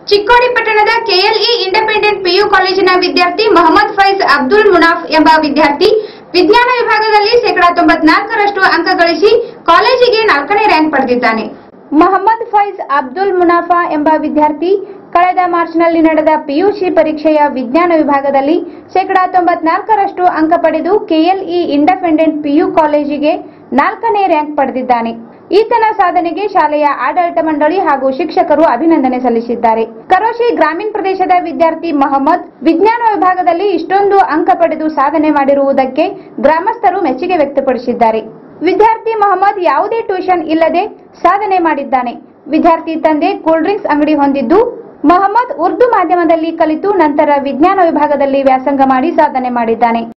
ಚಿಕ್ಕೋಡಿ ಪಟ್ಟಣದ KLE independent PU ಕಾಲೇಜಿನ ವಿದ್ಯಾರ್ಥಿ ಮೊಹಮ್ಮದ್ ಫೈಜ್ ಅಬ್ದುಲ್ ಮುನಾಫ್ ಎಂಬ ವಿದ್ಯಾರ್ಥಿ ವಿಜ್ಞಾನ ವಿಭಾಗದಲ್ಲಿ ಶೇಕಡಾ ತೊಂಬತ್ನಾಲ್ಕರಷ್ಟು ಅಂಕ ಗಳಿಸಿ ಕಾಲೇಜಿಗೆ ನಾಲ್ಕನೇ ರ್ಯಾಂಕ್ ಪಡೆದಿದ್ದಾನೆ ಮೊಹಮ್ಮದ್ ಫೈಜ್ ಅಬ್ದುಲ್ ಮುನಾಫಾ ಎಂಬ ವಿದ್ಯಾರ್ಥಿ ಕಳೆದ ಮಾರ್ಚ್ನಲ್ಲಿ ನಡೆದ ಪಿಯುಸಿ ಪರೀಕ್ಷೆಯ ವಿಜ್ಞಾನ ವಿಭಾಗದಲ್ಲಿ ಶೇಕಡಾ ತೊಂಬತ್ನಾಲ್ಕರಷ್ಟು ಅಂಕ ಪಡೆದು ಕೆಎಲ್ಇ ಇಂಡಿಪೆಂಡೆಂಟ್ ಪಿಯು ಕಾಲೇಜಿಗೆ ನಾಲ್ಕನೇ ರ್ಯಾಂಕ್ ಪಡೆದಿದ್ದಾನೆ ಈತನ ಸಾಧನೆಗೆ ಶಾಲೆಯ ಆಡಳಿತ ಮಂಡಳಿ ಹಾಗೂ ಶಿಕ್ಷಕರು ಅಭಿನಂದನೆ ಸಲ್ಲಿಸಿದ್ದಾರೆ ಕರೋಶಿ ಗ್ರಾಮೀಣ ಪ್ರದೇಶದ ವಿದ್ಯಾರ್ಥಿ ಮೊಹಮ್ಮದ್ ವಿಜ್ಞಾನ ವಿಭಾಗದಲ್ಲಿ ಇಷ್ಟೊಂದು ಅಂಕ ಪಡೆದು ಸಾಧನೆ ಮಾಡಿರುವುದಕ್ಕೆ ಗ್ರಾಮಸ್ಥರು ಮೆಚ್ಚುಗೆ ವ್ಯಕ್ತಪಡಿಸಿದ್ದಾರೆ ವಿದ್ಯಾರ್ಥಿ ಮೊಹಮ್ಮದ್ ಯಾವುದೇ ಟ್ಯೂಷನ್ ಇಲ್ಲದೆ ಸಾಧನೆ ಮಾಡಿದ್ದಾನೆ ವಿದ್ಯಾರ್ಥಿ ತಂದೆ ಕೂಲ್ ಡ್ರಿಂಕ್ಸ್ ಅಂಗಡಿ ಹೊಂದಿದ್ದು ಮೊಹಮ್ಮದ್ ಉರ್ದು ಮಾಧ್ಯಮದಲ್ಲಿ ಕಲಿತು ನಂತರ ವಿಜ್ಞಾನ ವಿಭಾಗದಲ್ಲಿ ವ್ಯಾಸಂಗ ಮಾಡಿ ಸಾಧನೆ ಮಾಡಿದ್ದಾನೆ